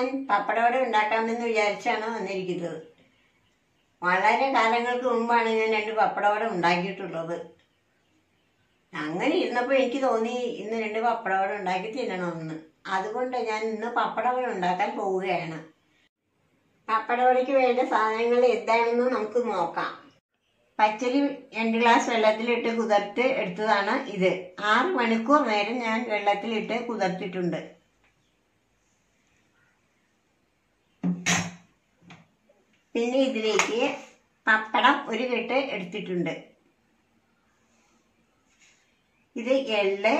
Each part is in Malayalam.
ഞാൻ പപ്പടവട ഉണ്ടാക്കാമെന്ന് വിചാരിച്ചാണ് വന്നിരിക്കുന്നത് വളരെ കാലങ്ങൾക്ക് മുമ്പാണ് ഞാൻ രണ്ട് പപ്പടവട ഉണ്ടാക്കിയിട്ടുള്ളത് അങ്ങനെ ഇരുന്നപ്പോൾ എനിക്ക് തോന്നി ഇന്ന് രണ്ട് പപ്പടവട ഉണ്ടാക്കി തിന്നണമെന്ന് അതുകൊണ്ട് ഞാൻ ഇന്ന് പപ്പടവട ഉണ്ടാക്കാൻ പോവുകയാണ് പപ്പടവടയ്ക്ക് വേണ്ട സാധനങ്ങൾ എന്താണെന്ന് നമുക്ക് നോക്കാം പച്ചരി രണ്ട് ഗ്ലാസ് വെള്ളത്തിലിട്ട് കുതിർത്ത് എടുത്തതാണ് ഇത് ആറ് മണിക്കൂർ നേരം ഞാൻ വെള്ളത്തിലിട്ട് കുതിർത്തിട്ടുണ്ട് പിന്നെ ഇതിലേക്ക് പപ്പടം ഒരു കെട്ട് എടുത്തിട്ടുണ്ട് ഇത് എള്ള്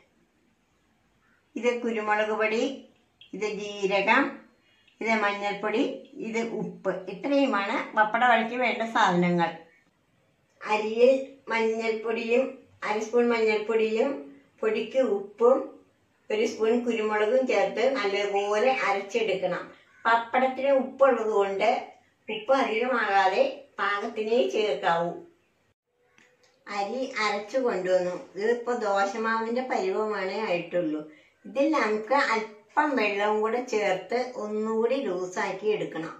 ഇത് കുരുമുളക് പൊടി ഇത് ജീരകം ഇത് മഞ്ഞൾപ്പൊടി ഇത് ഉപ്പ് ഇത്രയുമാണ് പപ്പട വഴിക്ക് വേണ്ട സാധനങ്ങൾ അരിയിൽ മഞ്ഞൾപ്പൊടിയും അര സ്പൂൺ മഞ്ഞൾപ്പൊടിയും പൊടിക്ക് ഉപ്പും ഒരു സ്പൂൺ കുരുമുളകും ചേർത്ത് നല്ലതുപോലെ അരച്ചെടുക്കണം പപ്പടത്തിന് ഉപ്പുള്ളത് കൊണ്ട് ഉപ്പ് അധികമാകാതെ പാകത്തിനേ ചേർക്കാവൂ അരി അരച്ചു കൊണ്ടുവന്നു ഇതിപ്പോ ദോശമാവിന്റെ പരുവമാണേ ആയിട്ടുള്ളൂ ഇതിൽ നമുക്ക് അല്പം വെള്ളവും കൂടെ ചേർത്ത് ഒന്നുകൂടി ലൂസാക്കി എടുക്കണം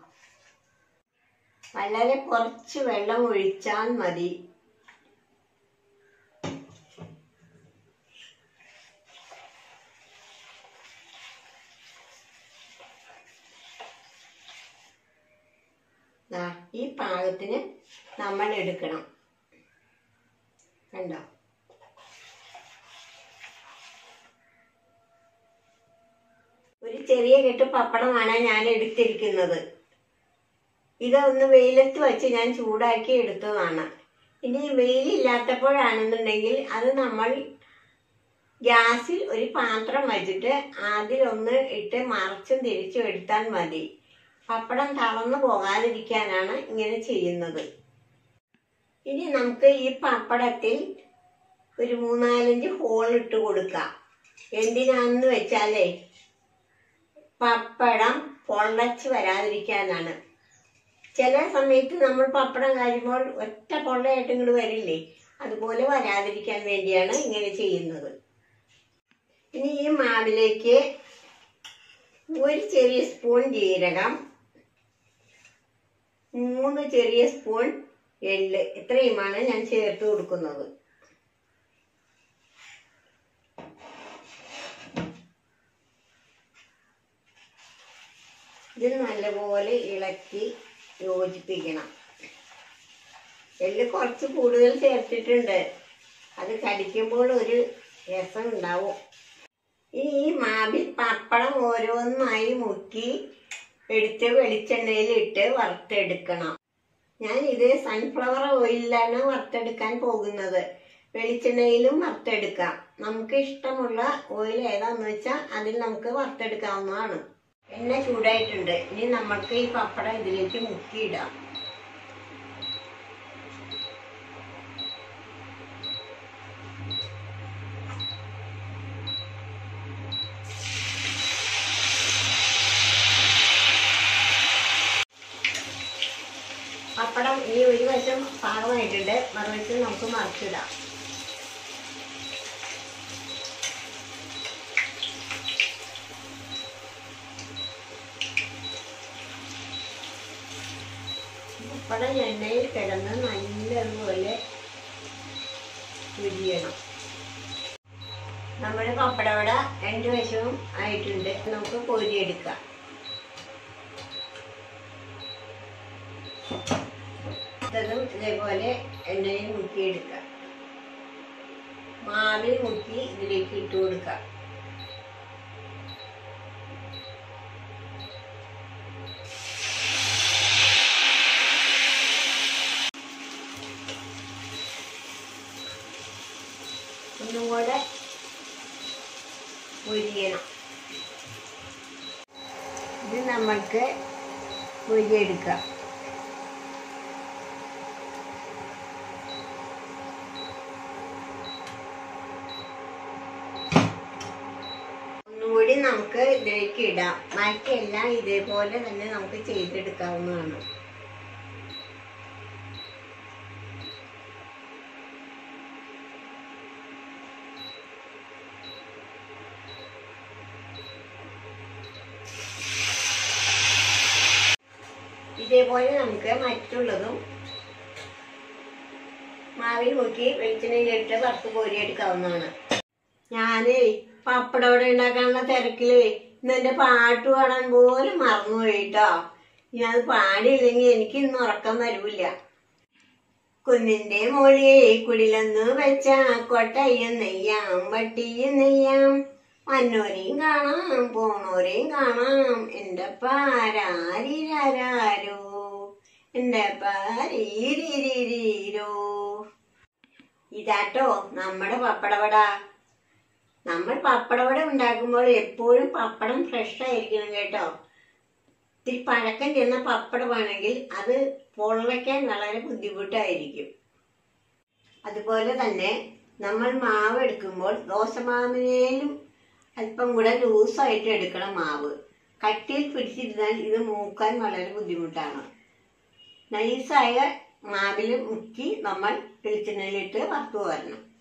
വളരെ കുറച്ച് വെള്ളം ഒഴിച്ചാൽ മതി ദാ, ഈ പാകത്തിന് നമ്മൾ എടുക്കണം കണ്ടോ ഒരു ചെറിയ കെട്ട് പപ്പടമാണ് ഞാൻ എടുത്തിരിക്കുന്നത് ഇതൊന്ന് വെയിലത്ത് വെച്ച് ഞാൻ ചൂടാക്കി എടുത്തതാണ് ഇനി വെയിലില്ലാത്തപ്പോഴാണെന്നുണ്ടെങ്കിൽ അത് നമ്മൾ ഗ്യാസിൽ ഒരു പാത്രം വെച്ചിട്ട് അതിലൊന്ന് ഇട്ട് മറച്ചും തിരിച്ചും എടുത്താൽ മതി പപ്പടം തളർന്നു പോകാതിരിക്കാനാണ് ഇങ്ങനെ ചെയ്യുന്നത് ഇനി നമുക്ക് ഈ പപ്പടത്തിൽ ഒരു മൂന്നാലഞ്ച് ഹോൾ ഇട്ട് കൊടുക്കാം എന്തിനാന്ന് വെച്ചാലേ പപ്പടം പൊള്ളച്ച് വരാതിരിക്കാനാണ് ചില സമയത്ത് നമ്മൾ പപ്പടം കായുമ്പോൾ ഒറ്റ പൊള്ളയായിട്ട് ഇങ്ങോട്ട് വരില്ലേ അതുപോലെ വരാതിരിക്കാൻ വേണ്ടിയാണ് ഇങ്ങനെ ചെയ്യുന്നത് ഇനി ഈ മാവിലേക്ക് ഒരു ചെറിയ സ്പൂൺ ജീരകം മൂന്ന് ചെറിയ സ്പൂൺ എള്ള് ഇത്രയുമാണ് ഞാൻ ചേർത്ത് കൊടുക്കുന്നത് ഇത് നല്ലപോലെ ഇളക്കി യോജിപ്പിക്കണം എള്ള് കുറച്ച് കൂടുതൽ ചേർത്തിട്ടുണ്ട് അത് കടിക്കുമ്പോൾ ഒരു രസം ഉണ്ടാവും ഇനി ഈ മാവിൽ പപ്പടം ഓരോന്നായി മുക്കി എടുത്ത് വെളിച്ചെണ്ണയിൽ ഇട്ട് വറുത്തെടുക്കണം ഞാൻ ഇത് സൺഫ്ലവർ ഓയിലാണ് വറുത്തെടുക്കാൻ പോകുന്നത് വെളിച്ചെണ്ണയിലും വറുത്തെടുക്കാം നമുക്ക് ഇഷ്ടമുള്ള ഓയിൽ ഏതാന്ന് വെച്ചാൽ അതിൽ നമുക്ക് വറുത്തെടുക്കാവുന്നതാണ് എണ്ണ ചൂടായിട്ടുണ്ട് ഇനി നമുക്ക് ഈ പപ്പടം ഇതിലേക്ക് മുക്കിയിടാം പപ്പടം ഈ ഒരു വശം പാകമായിട്ടുണ്ട് മറുവശം നമുക്ക് മറിച്ചിടാം പപ്പടം എണ്ണയിൽ കിടന്ന് നല്ലതുപോലെ ഉരിയണം നമ്മുടെ പപ്പടവട രണ്ട് വശവും ആയിട്ടുണ്ട് നമുക്ക് കോരിയെടുക്കാം ഇതും ഇതേപോലെ എണ്ണയിൽ മുക്കിയെടുക്കാം മാവിൽ മുക്കി ഇതിലേക്ക് ഇട്ട് കൊടുക്കാം ഒന്നും കൂടെ പൊരിയണം ഇത് നമ്മൾക്ക് പൊരിയെടുക്കാം ഒന്നുകൂടി നമുക്ക് ഇതിലേക്ക് ഇടാം ബാക്കിയെല്ലാം ഇതേപോലെ തന്നെ നമുക്ക് ചെയ്തെടുക്കാവുന്നതാണ് ഇതേപോലെ നമുക്ക് മറ്റുള്ളതും മാവിൽ മുക്കി വെളിച്ചെണ്ണയിലിട്ട് വറുത്ത് കോരിയെടുക്കാവുന്നതാണ് ഞാനേ പപ്പടം ഇവിടെ ഉണ്ടാക്കാനുള്ള തിരക്കിലേ ഇന്ന് എന്റെ പാട്ട് പാടാൻ പോലും മറന്നുപോയിട്ടോ ഇനി അത് പാടിയില്ലെങ്കിൽ എനിക്ക് ഇന്ന് ഉറക്കം വരൂല കുന്നിന്റെ മോളിയെ കുടിലൊന്ന് വെച്ച കൊട്ടയും നെയ്യാം വട്ടിയും നെയ്യാം വന്നോരെയും കാണാം പോണോരെയും കാണാം എന്റെ പാരാരിരാരോ എന്റെ പാരീരീരീരോ ഇതാട്ടോ നമ്മുടെ പപ്പടവട നമ്മൾ പപ്പടവട ഉണ്ടാക്കുമ്പോൾ എപ്പോഴും പപ്പടം ഫ്രഷ് ആയിരിക്കണം കേട്ടോ ഇത്തിരി പഴക്കം ചെന്ന പപ്പടമാണെങ്കിൽ അത് പൊള്ളയ്ക്കാൻ വളരെ ബുദ്ധിമുട്ടായിരിക്കും അതുപോലെ തന്നെ നമ്മൾ മാവ് എടുക്കുമ്പോൾ ദോശമാവിനേലും അല്പം കൂടെ ലൂസായിട്ട് എടുക്കണം മാവ് കട്ടിയിൽ പിടിച്ചിരുന്നാൽ ഇത് മൂക്കാൻ വളരെ ബുദ്ധിമുട്ടാണ് നൈസായ മാവിൽ മുക്കി നമ്മൾ വെളിച്ചെണ്ണയിലിട്ട് വറുത്ത് വരണം